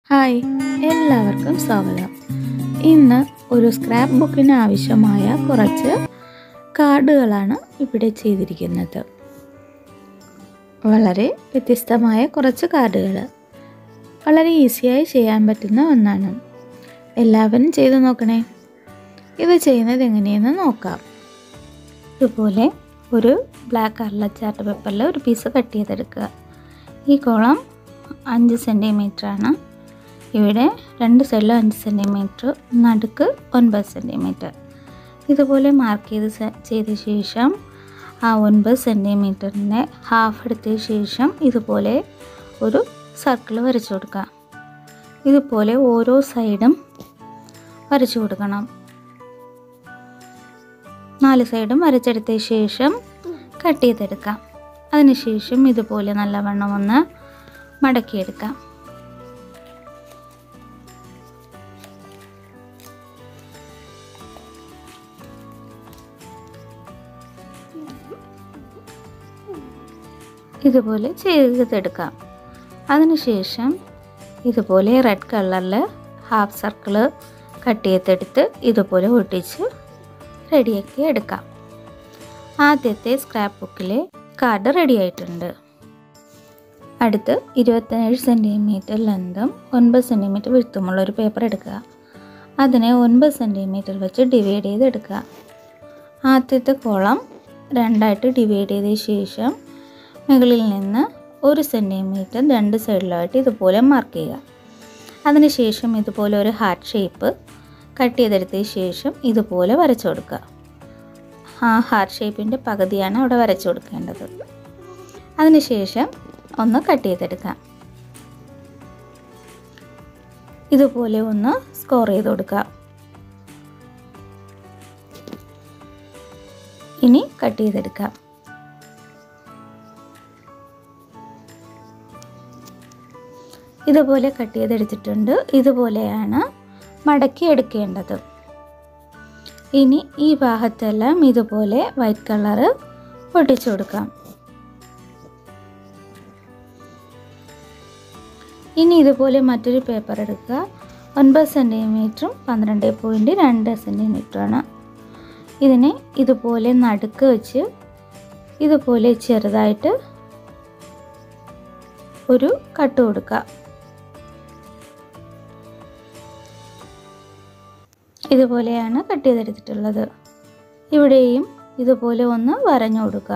hi എല്ലാവർക്കും സ്വാഗതം ഇന്ന് ഒരു സ്ക്രാപ്പ് ബുക്കിന് ആവശ്യമായ കുറച്ച് കാർഡുകളാണ് ഇവിടെ ചെയ്തിരിക്കുന്നത് വളരെ വ്യത്യസ്തമായ കുറച്ച് കാർഡുകൾ വളരെ ഈസിയായി ചെയ്യാൻ പറ്റുന്ന ഒന്നാണ് എല്ലാവരും ചെയ്തു നോക്കണേ ഇത് ചെയ്യുന്നത് എങ്ങനെയെന്ന് നോക്കാം ഇതുപോലെ ഒരു ബ്ലാക്ക് കളർ ചാർട്ട് പേപ്പറിൽ ഒരു പീസ് കട്ട് ചെയ്തെടുക്കുക ഈ കോളം അഞ്ച് സെൻറ്റിമീറ്റർ ആണ് ഇവിടെ രണ്ട് സൈഡിലും അഞ്ച് സെൻറ്റിമീറ്റർ നടുക്ക് ഒൻപത് സെൻറ്റിമീറ്റർ ഇതുപോലെ മാർക്ക് ചെയ്ത് സെ- ചെയ്ത ശേഷം ആ ഒൻപത് സെൻറ്റിമീറ്ററിൻ്റെ ഹാഫ് എടുത്ത ശേഷം ഇതുപോലെ ഒരു സർക്കിൾ വരച്ചു കൊടുക്കുക ഇതുപോലെ ഓരോ സൈഡും വരച്ചു കൊടുക്കണം നാല് സൈഡും വരച്ചെടുത്ത ശേഷം കട്ട് ചെയ്തെടുക്കാം അതിനുശേഷം ഇതുപോലെ നല്ലവണ്ണം ഒന്ന് മടക്കിയെടുക്കാം ഇതുപോലെ ചെയ്തെടുക്കാം അതിനുശേഷം ഇതുപോലെ റെഡ് കളറിൽ ഹാഫ് സർക്കിള് കട്ട് ചെയ്തെടുത്ത് ഇതുപോലെ ഒട്ടിച്ച് റെഡിയാക്കി എടുക്കാം ആദ്യത്തെ സ്ക്രാപ്പ് ബുക്കിലെ കാർഡ് റെഡി ആയിട്ടുണ്ട് അടുത്ത് ഇരുപത്തേഴ് സെൻറ്റിമീറ്റർ ലെന്തും ഒൻപത് സെൻറ്റിമീറ്റർ വിഴുത്തുമുള്ള ഒരു പേപ്പർ എടുക്കുക അതിനെ ഒൻപത് സെൻറ്റിമീറ്റർ വെച്ച് ഡിവൈഡ് ചെയ്തെടുക്കുക ആദ്യത്തെ കോളം രണ്ടായിട്ട് ഡിവൈഡ് ചെയ്ത ശേഷം മുകളിൽ നിന്ന് ഒരു സെൻറ്റിമീറ്റർ രണ്ട് സൈഡിലായിട്ട് ഇതുപോലെ മാർക്ക് ചെയ്യുക അതിനുശേഷം ഇതുപോലെ ഒരു ഹാർട്ട് ഷേപ്പ് കട്ട് ചെയ്തെടുത്ത ശേഷം ഇതുപോലെ വരച്ചു കൊടുക്കുക ആ ഹാർട്ട് ഷേപ്പിൻ്റെ പകുതിയാണ് അവിടെ വരച്ചു കൊടുക്കേണ്ടത് അതിനുശേഷം ഒന്ന് കട്ട് ചെയ്തെടുക്കാം ഇതുപോലെ ഒന്ന് സ്കോർ ചെയ്ത് കൊടുക്കുക ഇനി കട്ട് ചെയ്തെടുക്കാം ഇതുപോലെ കട്ട് ചെയ്തെടുത്തിട്ടുണ്ട് ഇതുപോലെയാണ് മടക്കി എടുക്കേണ്ടത് ഇനി ഈ ഭാഗത്തെല്ലാം ഇതുപോലെ വൈറ്റ് കളറ് ഒട്ടിച്ചു കൊടുക്കാം ഇനി ഇതുപോലെ മറ്റൊരു പേപ്പർ എടുക്കുക ഒൻപത് സെൻറ്റിമീറ്ററും പന്ത്രണ്ട് പോയിൻറ്റ് രണ്ട് സെൻറ്റിമീറ്ററാണ് ഇതിനെ ഇതുപോലെ നടുക്ക് വെച്ച് ഇതുപോലെ ചെറുതായിട്ട് ഒരു കട്ട് കൊടുക്കുക ഇതുപോലെയാണ് കട്ട് ചെയ്തെടുത്തിട്ടുള്ളത് ഇവിടെയും ഇതുപോലെ ഒന്ന് വരഞ്ഞു കൊടുക്കുക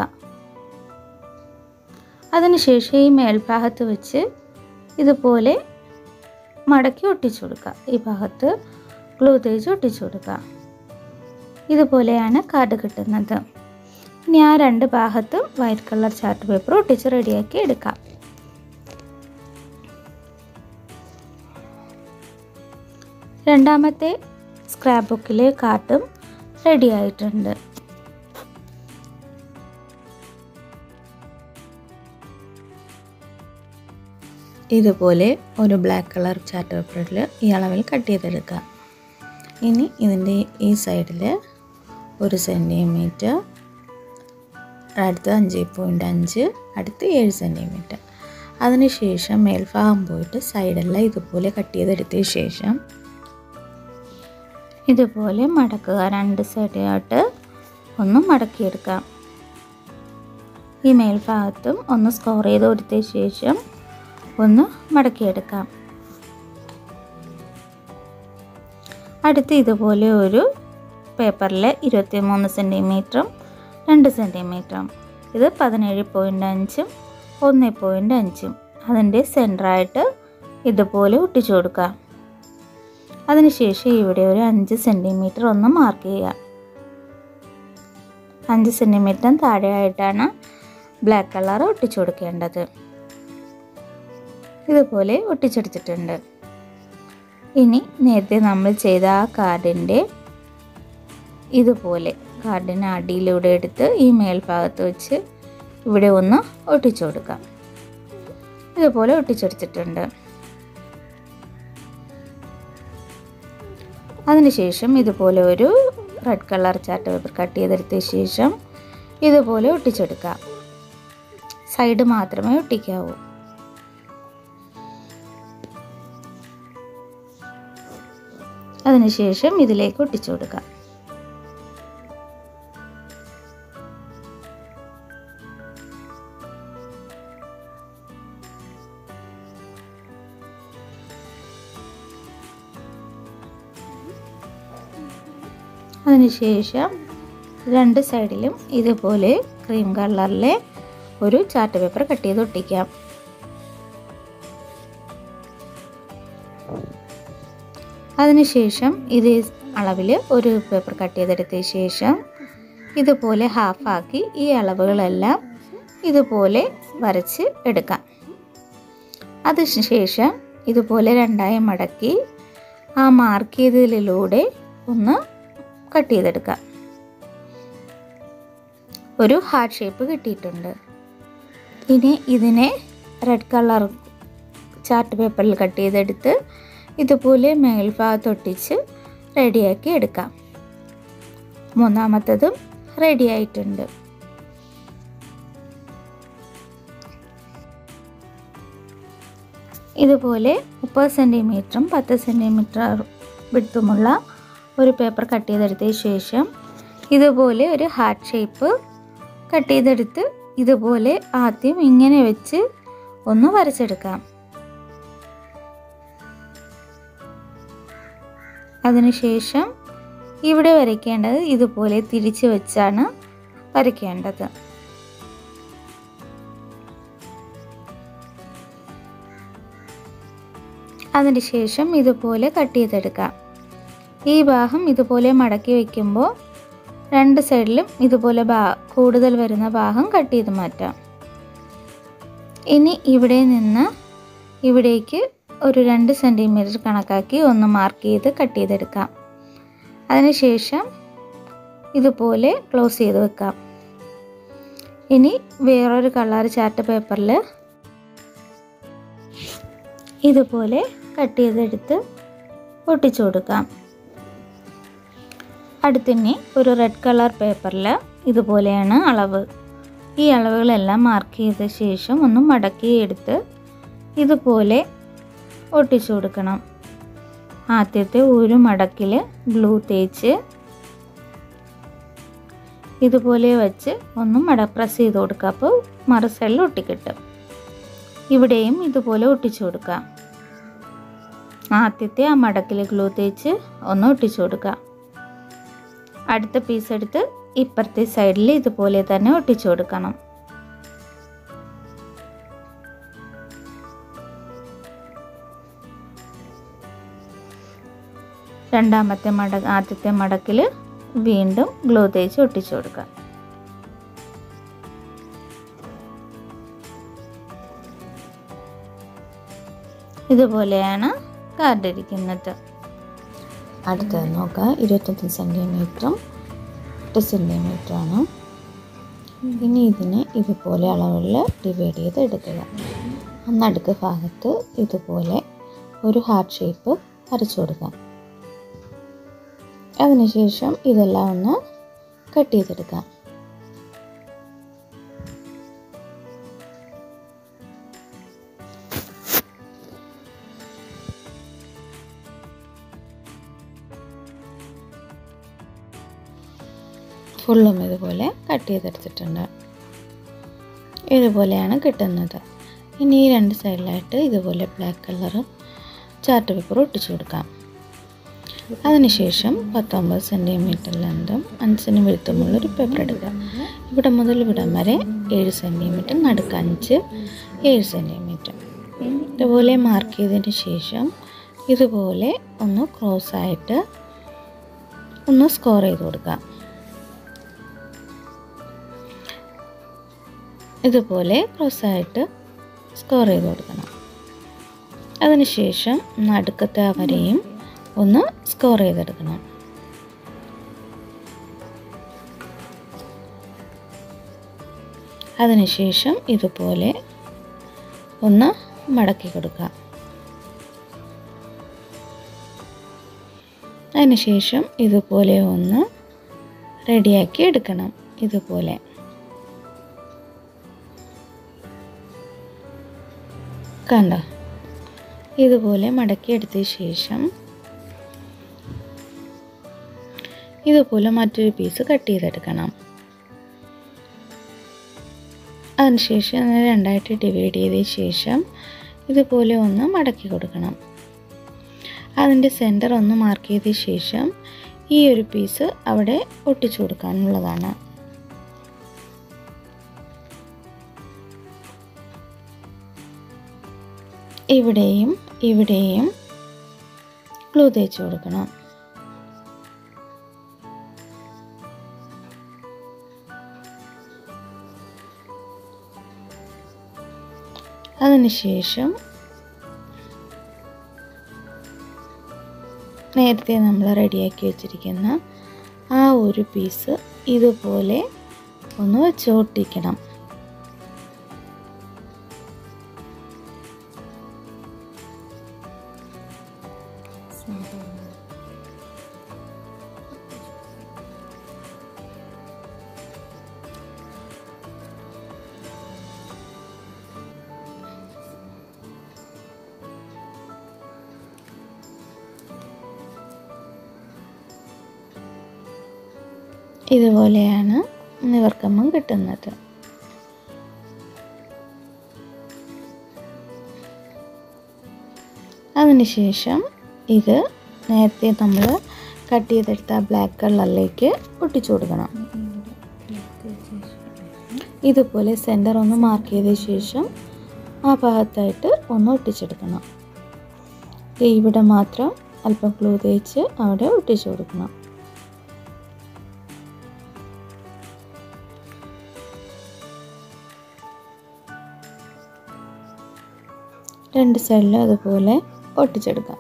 അതിനുശേഷം ഈ മേൽഭാഗത്ത് വെച്ച് ഇതുപോലെ മടക്കി ഒട്ടിച്ചു കൊടുക്കുക ഈ ഭാഗത്ത് ഗ്ലൂ തേച്ച് ഒട്ടിച്ചു കൊടുക്കുക ഇതുപോലെയാണ് കാർഡ് കിട്ടുന്നത് ഇനി ആ രണ്ട് ഭാഗത്തും വൈറ്റ് കളർ ചാർട്ട് പേപ്പർ ഒട്ടിച്ച് റെഡിയാക്കി എടുക്കാം രണ്ടാമത്തെ സ്ക്രാപ്പ് ബുക്കിലെ കാർഡും റെഡി ആയിട്ടുണ്ട് ഇതുപോലെ ഒരു ബ്ലാക്ക് കളർ ചാർട്ട് പേപ്പറിൽ ഈ അളവിൽ കട്ട് ചെയ്തെടുക്കുക ഇനി ഇതിൻ്റെ ഈ സൈഡിൽ ഒരു സെൻറ്റിമീറ്റർ അടുത്ത് അഞ്ച് പോയിൻ്റ് അഞ്ച് അടുത്ത് ഏഴ് സെൻറ്റിമീറ്റർ അതിനുശേഷം മേൽഭാഗം പോയിട്ട് സൈഡെല്ലാം ഇതുപോലെ കട്ട് ചെയ്തെടുത്ത ശേഷം ഇതുപോലെ മടക്കുക രണ്ട് സൈഡായിട്ട് ഒന്ന് മടക്കിയെടുക്കാം ഈ മേൽഭാഗത്തും ഒന്ന് സ്കോർ ചെയ്ത് കൊടുത്ത ശേഷം ഒന്ന് മടക്കിയെടുക്കാം അടുത്ത് ഇതുപോലെ ഒരു പേപ്പറിൽ ഇരുപത്തി മൂന്ന് സെൻറ്റിമീറ്ററും രണ്ട് സെൻറ്റിമീറ്ററും ഇത് പതിനേഴ് പോയിൻ്റ് അഞ്ചും ഒന്ന് പോയിൻ്റ് അഞ്ചും അതിൻ്റെ സെൻറ്ററായിട്ട് ഇതുപോലെ ഒട്ടിച്ചു കൊടുക്കാം അതിനുശേഷം ഇവിടെ ഒരു അഞ്ച് സെൻറ്റിമീറ്റർ ഒന്ന് മാർക്ക് ചെയ്യുക അഞ്ച് സെൻറ്റിമീറ്ററും താഴെയായിട്ടാണ് ബ്ലാക്ക് കളർ ഒട്ടിച്ചു കൊടുക്കേണ്ടത് ഇതുപോലെ ഒട്ടിച്ചെടുത്തിട്ടുണ്ട് ഇനി നേരത്തെ നമ്മൾ ചെയ്ത ആ കാർഡിൻ്റെ ഇതുപോലെ കാർഡിന് അടിയിലൂടെ എടുത്ത് ഈ മേൽഭാഗത്ത് വെച്ച് ഇവിടെ ഒന്ന് ഒട്ടിച്ചു കൊടുക്കാം ഇതുപോലെ ഒട്ടിച്ചെടുത്തിട്ടുണ്ട് അതിനുശേഷം ഇതുപോലെ ഒരു red colour chart paper cut ചെയ്തെടുത്ത ശേഷം ഇതുപോലെ ഒട്ടിച്ചെടുക്കാം സൈഡ് മാത്രമേ ഒട്ടിക്കാവൂ അതിനുശേഷം ഇതിലേക്ക് ഒട്ടിച്ചു കൊടുക്കാം അതിനുശേഷം രണ്ട് സൈഡിലും ഇതുപോലെ ക്രീം കളറിലെ ഒരു ചാർട്ട് പേപ്പർ കട്ട് ചെയ്ത് ഒട്ടിക്കാം അതിനുശേഷം ഇതേ അളവിൽ ഒരു പേപ്പർ കട്ട് ചെയ്തെടുത്ത ശേഷം ഇതുപോലെ ഹാഫാക്കി ഈ അളവുകളെല്ലാം ഇതുപോലെ വരച്ച് എടുക്കാം അതിനുശേഷം ഇതുപോലെ രണ്ടായി മടക്കി ആ മാർക്ക് ചെയ്തതിലൂടെ ഒന്ന് കട്ട് ചെയ്തെടുക്കാം ഒരു ഹാർട്ട് ഷേപ്പ് കിട്ടിയിട്ടുണ്ട് ഇനി ഇതിനെ റെഡ് കളർ ചാർട്ട് പേപ്പറിൽ കട്ട് ചെയ്തെടുത്ത് ഇതുപോലെ മേൽഭാഗത്തൊട്ടിച്ച് റെഡിയാക്കി എടുക്കാം മൂന്നാമത്തതും റെഡി ആയിട്ടുണ്ട് ഇതുപോലെ മുപ്പത് സെൻറ്റിമീറ്ററും പത്ത് സെൻറ്റിമീറ്റർ വിടുത്തുമുള്ള ഒരു പേപ്പർ കട്ട് ചെയ്തെടുത്ത ശേഷം ഇതുപോലെ ഒരു ഹാർട്ട് ഷേപ്പ് കട്ട് ചെയ്തെടുത്ത് ഇതുപോലെ ആദ്യം ഇങ്ങനെ വെച്ച് ഒന്ന് വരച്ചെടുക്കാം അതിനുശേഷം ഇവിടെ വരയ്ക്കേണ്ടത് ഇതുപോലെ തിരിച്ച് വെച്ചാണ് വരയ്ക്കേണ്ടത് അതിനുശേഷം ഇതുപോലെ കട്ട് ചെയ്തെടുക്കാം ഈ ഭാഗം ഇതുപോലെ മടക്കി വയ്ക്കുമ്പോൾ രണ്ട് സൈഡിലും ഇതുപോലെ ഭാ കൂടുതൽ വരുന്ന ഭാഗം കട്ട് ചെയ്ത് മാറ്റാം ഇനി ഇവിടെ നിന്ന് ഇവിടേക്ക് ഒരു രണ്ട് സെൻറ്റിമീറ്റർ കണക്കാക്കി ഒന്ന് മാർക്ക് ചെയ്ത് കട്ട് ചെയ്തെടുക്കാം അതിനുശേഷം ഇതുപോലെ ക്ലോസ് ചെയ്ത് വെക്കാം ഇനി വേറൊരു കളർ ചാർട്ട് പേപ്പറിൽ ഇതുപോലെ കട്ട് ചെയ്തെടുത്ത് ഒട്ടിച്ചു കൊടുക്കാം അടുത്തിനി ഒരു റെഡ് കളർ പേപ്പറിൽ ഇതുപോലെയാണ് അളവ് ഈ അളവുകളെല്ലാം മാർക്ക് ചെയ്ത ശേഷം ഒന്ന് മടക്കി എടുത്ത് ഇതുപോലെ ഒട്ടിച്ചു കൊടുക്കണം ആദ്യത്തെ ഒരു മടക്കിൽ ഗ്ലൂ തേച്ച് ഇതുപോലെ വെച്ച് ഒന്ന് മട പ്രസ് ചെയ്ത് കൊടുക്കുക അപ്പോൾ മറു സൈഡിൽ ഒട്ടിക്കിട്ടും ഇവിടെയും ഇതുപോലെ ഒട്ടിച്ചു കൊടുക്കാം ആദ്യത്തെ ആ മടക്കിൽ ഗ്ലൂ തേച്ച് ഒന്ന് ഒട്ടിച്ചു കൊടുക്കുക അടുത്ത പീസ് എടുത്ത് ഇപ്പുറത്തെ സൈഡിൽ ഇതുപോലെ തന്നെ ഒട്ടിച്ചു കൊടുക്കണം രണ്ടാമത്തെ മട ആദ്യത്തെ മടക്കിൽ വീണ്ടും ഗ്ലൂ തേച്ച് ഒട്ടിച്ചു കൊടുക്കുക ഇതുപോലെയാണ് കാർഡ് ഇരിക്കുന്നത് അടുത്തത് നോക്കുക ഇരുപത്തൊന്ന് സെൻറ്റിമീറ്ററും എട്ട് സെൻറ്റിമീറ്ററാണ് ഇനി ഇതിനെ ഇതുപോലെ അളവിൽ ഡിവൈഡ് ചെയ്ത് എടുക്കുക നടുക്ക് ഭാഗത്ത് ഇതുപോലെ ഒരു ഹാർട്ട് ഷേപ്പ് വരച്ചു കൊടുക്കാം അതിനുശേഷം ഇതെല്ലാം ഒന്ന് കട്ട് ചെയ്തെടുക്കാം ഫുള്ളും ഇതുപോലെ കട്ട് ചെയ്തെടുത്തിട്ടുണ്ട് ഇതുപോലെയാണ് കിട്ടുന്നത് ഇനി ഈ രണ്ട് സൈഡിലായിട്ട് ഇതുപോലെ ബ്ലാക്ക് കളർ ചാർട്ട് പേപ്പർ ഒട്ടിച്ചു കൊടുക്കാം അതിനുശേഷം പത്തൊമ്പത് സെൻറ്റിമീറ്റർ ലെന്തും അഞ്ചിന് വെളുത്തുമുള്ളൊരു പേപ്പർ എടുക്കുക ഇവിടെ മുതൽ ഇവിടം വരെ ഏഴ് സെൻറ്റിമീറ്റർ നടുക്ക് അഞ്ച് ഏഴ് സെൻറ്റിമീറ്റർ ഇതുപോലെ മാർക്ക് ചെയ്തതിന് ശേഷം ഇതുപോലെ ഒന്ന് ക്രോസ് ആയിട്ട് ഒന്ന് സ്കോർ ചെയ്ത് കൊടുക്കാം ഇതുപോലെ ക്രോസായിട്ട് സ്കോർ ചെയ്ത് കൊടുക്കണം അതിനുശേഷം നടുക്കത്തെ ആ വരയും ഒന്ന് സ്കോർ ചെയ്തെടുക്കണം അതിനുശേഷം ഇതുപോലെ ഒന്ന് മടക്കി കൊടുക്കാം അതിനുശേഷം ഇതുപോലെ ഒന്ന് റെഡിയാക്കി എടുക്കണം ഇതുപോലെ കണ്ടോ ഇതുപോലെ മടക്കി എടുത്ത ശേഷം ഇതുപോലെ മറ്റൊരു പീസ് കട്ട് ചെയ്തെടുക്കണം അതിനുശേഷം അതിനെ രണ്ടായിട്ട് ഡിവൈഡ് ചെയ്ത ശേഷം ഇതുപോലെ ഒന്ന് മടക്കി കൊടുക്കണം അതിൻ്റെ സെൻറ്റർ ഒന്ന് മാർക്ക് ചെയ്ത ശേഷം ഈ ഒരു പീസ് അവിടെ ഒട്ടിച്ചു കൊടുക്കാനുള്ളതാണ് ഇവിടെയും ഇവിടെയും ഗ്ലൂ തേച്ച് കൊടുക്കണം അതിനുശേഷം നേരത്തെ നമ്മൾ റെഡിയാക്കി വെച്ചിരിക്കുന്ന ആ ഒരു പീസ് ഇതുപോലെ ഒന്ന് വെച്ച് ഒട്ടിക്കണം ഇതുപോലെയാണ് നിവർക്കമ്പം കിട്ടുന്നത് അതിനുശേഷം ഇത് നേരത്തെ നമ്മൾ കട്ട് ചെയ്തെടുത്ത ബ്ലാക്ക് കളറിലേക്ക് ഒട്ടിച്ചു കൊടുക്കണം ഇതുപോലെ സെൻറ്റർ ഒന്ന് മാർക്ക് ചെയ്ത ശേഷം ആ ഭാഗത്തായിട്ട് ഒന്ന് ഒട്ടിച്ചെടുക്കണം ദേ ഇവിടെ മാത്രം അല്പം ഗ്ലൂ തേച്ച് അവിടെ ഒട്ടിച്ചു കൊടുക്കണം രണ്ട് സൈഡിലും അതുപോലെ ഒട്ടിച്ചെടുക്കാം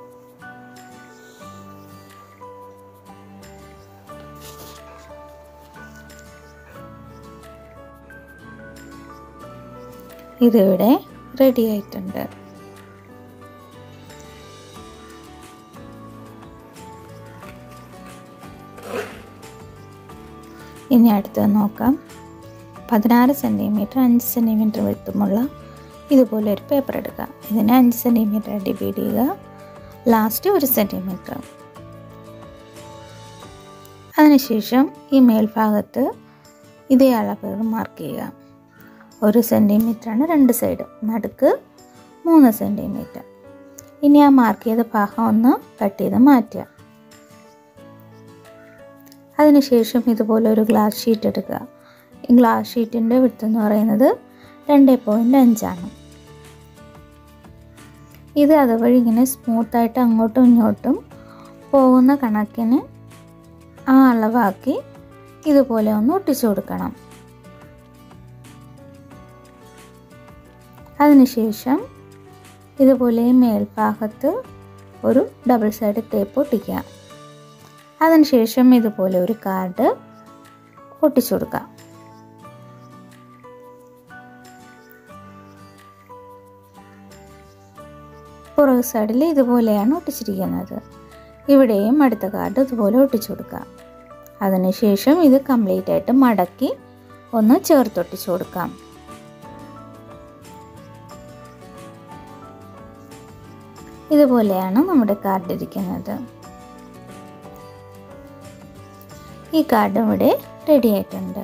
ഇതിവിടെ റെഡി ആയിട്ടുണ്ട് ഇനി അടുത്തത് നോക്കാം പതിനാറ് സെൻറ്റിമീറ്റർ അഞ്ച് സെൻറ്റിമീറ്റർ വലുപ്പമുള്ള ഇതുപോലെ ഒരു പേപ്പർ എടുക്കുക ഇതിനെ അഞ്ച് സെൻറ്റിമീറ്റർ ഡിവൈഡ് ചെയ്യുക ലാസ്റ്റ് ഒരു സെൻറ്റിമീറ്റർ അതിനുശേഷം ഈ മേൽഭാഗത്ത് ഇതേ അളവുകൾ മാർക്ക് ചെയ്യുക ഒരു സെൻറ്റിമീറ്ററാണ് രണ്ട് സൈഡ് നടുക്ക് മൂന്ന് സെൻറ്റിമീറ്റർ ഇനി ആ മാർക്ക് ചെയ്ത ഭാഗം ഒന്ന് കട്ട് ചെയ്ത് മാറ്റുക അതിനുശേഷം ഇതുപോലെ ഒരു ഗ്ലാസ് ഷീറ്റ് എടുക്കുക ഈ ഗ്ലാസ് ഷീറ്റിൻ്റെ വിട്ട് എന്ന് പറയുന്നത് രണ്ട് പോയിൻ്റ് അഞ്ചാണ് ഇത് അതുവഴി ഇങ്ങനെ സ്മൂത്തായിട്ട് അങ്ങോട്ടും ഇങ്ങോട്ടും പോകുന്ന കണക്കിന് ആ അളവാക്കി ഇതുപോലെ ഒന്ന് ഒട്ടിച്ചു കൊടുക്കണം അതിനുശേഷം ഇതുപോലെ മേൽഭാഗത്ത് ഒരു ഡബിൾ സൈഡ് ടേപ്പ് ഒട്ടിക്കുക അതിനുശേഷം ഇതുപോലെ ഒരു കാർഡ് ഒട്ടിച്ചു കൊടുക്കുക പുറകു സൈഡിൽ ഇതുപോലെയാണ് ഒട്ടിച്ചിരിക്കുന്നത് ഇവിടെയും അടുത്ത കാർഡ് ഇതുപോലെ ഒട്ടിച്ചു കൊടുക്കുക അതിനുശേഷം ഇത് കംപ്ലീറ്റ് ആയിട്ട് മടക്കി ഒന്ന് ചേർത്തൊട്ടിച്ചു കൊടുക്കാം ഇതുപോലെയാണ് നമ്മുടെ കാർഡ് ഇരിക്കുന്നത് ഈ കാർഡ് ഇവിടെ റെഡി ആയിട്ടുണ്ട്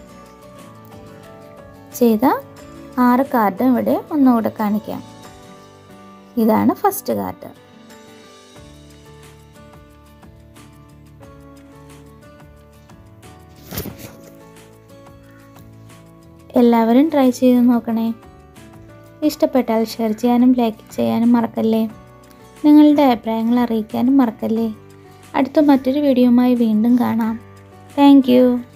ചെയ്ത ആറ് കാർഡ് ഇവിടെ ഒന്നുകൂടെ കാണിക്കാം ഇതാണ് ഫസ്റ്റ് കാർഡ് എല്ലാവരും ട്രൈ ചെയ്ത് നോക്കണേ ഇഷ്ടപ്പെട്ടാൽ ഷെയർ ചെയ്യാനും ലൈക്ക് ചെയ്യാനും മറക്കല്ലേ നിങ്ങളുടെ അഭിപ്രായങ്ങൾ അറിയിക്കാനും മറക്കല്ലേ അടുത്ത മറ്റൊരു വീഡിയോയുമായി വീണ്ടും കാണാം താങ്ക്